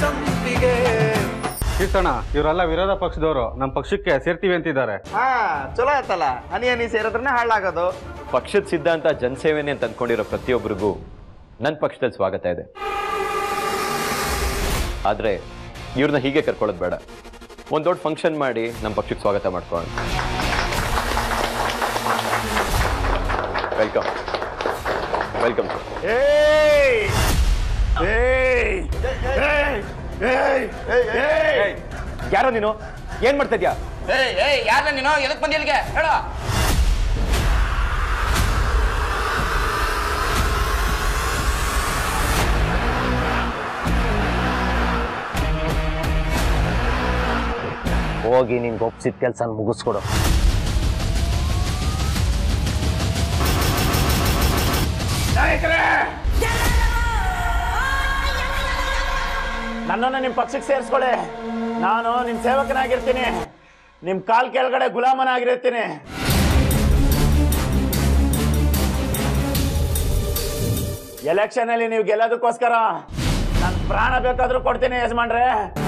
ಸಂಪಿಗೆ ಕೀರ್ತಣ ಇವರೆಲ್ಲ ವಿರೋಧ ಪಕ್ಷದವರು ನಮ್ಮ ಪಕ್ಷಕ್ಕೆ ಸೇರ್ತೀವಿ ಅಂತಿದ್ದಾರೆ ಹಾ ಚಲೋ ಆಯ್ತಲ್ಲ ಹನಿ ಹನಿ ಸೇರಿದ್ರೆ ಹಾಳಾಗೋದು ಪಕ್ಷದ ಸಿದ್ಧಾಂತ ಜನಸೇವೆನೆ ಅಂತ ಅಂದ್ಕೊಂಡಿರೋ ಪ್ರತಿಯೊಬ್ಬರಿಗೂ ನನ್ನ ಪಕ್ಷದಲ್ಲಿ ಸ್ವಾಗತ ಇದೆ ಆದರೆ ಇವ್ರನ್ನ ಹೀಗೆ ಕರ್ಕೊಳ್ಳೋದು ಬೇಡ ಒಂದು ದೊಡ್ಡ ಫಂಕ್ಷನ್ ಮಾಡಿ ನಮ್ಮ ಪಕ್ಷಕ್ಕೆ ಸ್ವಾಗತ ಮಾಡ್ಕೊಳ್ಳೋಣ ವೆಲ್ಕಮ್ ವೆಲ್ಕಮ್ ಯಾರೋ ನೀನು ಏನ್ ಮಾಡ್ತಾ ಇದ್ಯಾ ಏಯ್ ಏಯ್ ಯಾರ ನೀನು ಎದಕ್ ಬಂದಿ ಇಲ್ಲಿಗೆ ಹೇಳೋ ಹೋಗಿ ನಿನ್ಗೆ ಒಪ್ಸಿದ ಕೆಲಸ ಮುಗಿಸ್ಕೊಡು ನನ್ನನ್ನು ನಿಮ್ಮ ಪಕ್ಷಕ್ಕೆ ಸೇರಿಸ್ಕೊಳ್ಳಿ ನಾನು ನಿಮ್ಮ ಸೇವಕನಾಗಿರ್ತೀನಿ ನಿಮ್ಮ ಕಾಲ್ ಕೆಳಗಡೆ ಗುಲಾಮನಾಗಿರ್ತೀನಿ ಎಲೆಕ್ಷನ್ ಅಲ್ಲಿ ನೀವು ಗೆಲ್ಲೋದಕ್ಕೋಸ್ಕರ ನಾನು ಪ್ರಾಣ ಬೇಕಾದ್ರೂ ಕೊಡ್ತೀನಿ ಯಜಮಾನ್ರೆ